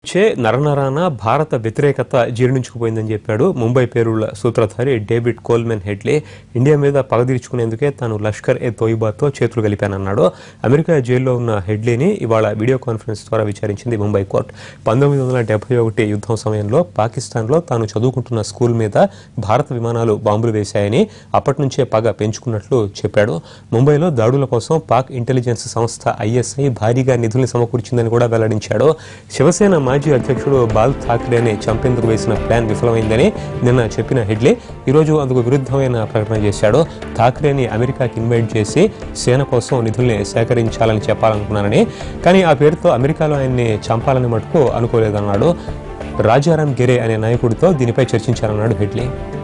చే నరనరాన భారత వ్యతిరేకత జీర్ణించుకుపోయిందని చెప్పాడు ముంబై పేరుల సూత్రధారి డేవిడ్ కోల్మెన్ హెడ్లీ ఇండియా మీద పగ తీర్చుకునేందుకే తాను లష్కర్ ఏ తోయిబాతో చేతులు కలిపానన్నాడు అమెరికా జైల్లో ఉన్న హెడ్లీని ఇవాళ వీడియో కాన్ఫరెన్స్ ద్వారా విచారించింది ముంబై కోర్టు పంతొమ్మిది వందల డెబ్బై ఒకటి యుద్ధం సమయంలో పాకిస్తాన్లో తాను చదువుకుంటున్న స్కూల్ మీద భారత విమానాలు బాంబులు వేశాయని అప్పటి నుంచే పగ పెంచుకున్నట్లు చెప్పాడు ముంబైలో దాడుల కోసం పాక్ ఇంటెలిజెన్స్ సంస్థ ఐఎస్ఐ భారీగా నిధుల్ని సమకూర్చిందని కూడా వెల్లడించాడు శివసేన మాజీ అధ్యక్షుడు బాల్ ఠాక్రేని చంపేందుకు వేసిన ప్లాన్ విఫలమైందని నిన్న చెప్పిన హెడ్లీ ఈరోజు అందుకు విరుద్ధమైన ప్రకటన చేశాడు ఠాక్రేని అమెరికాకి ఇన్వైట్ చేసి సేన కోసం నిధుల్ని సేకరించాలని చెప్పాలనుకున్నానని కానీ ఆ పేరుతో అమెరికాలో ఆయన్ని చంపాలని మటుకు అనుకోలేదన్నాడు రాజారాం గెరే అనే నాయకుడితో దీనిపై చర్చించారన్నాడు హెడ్లీ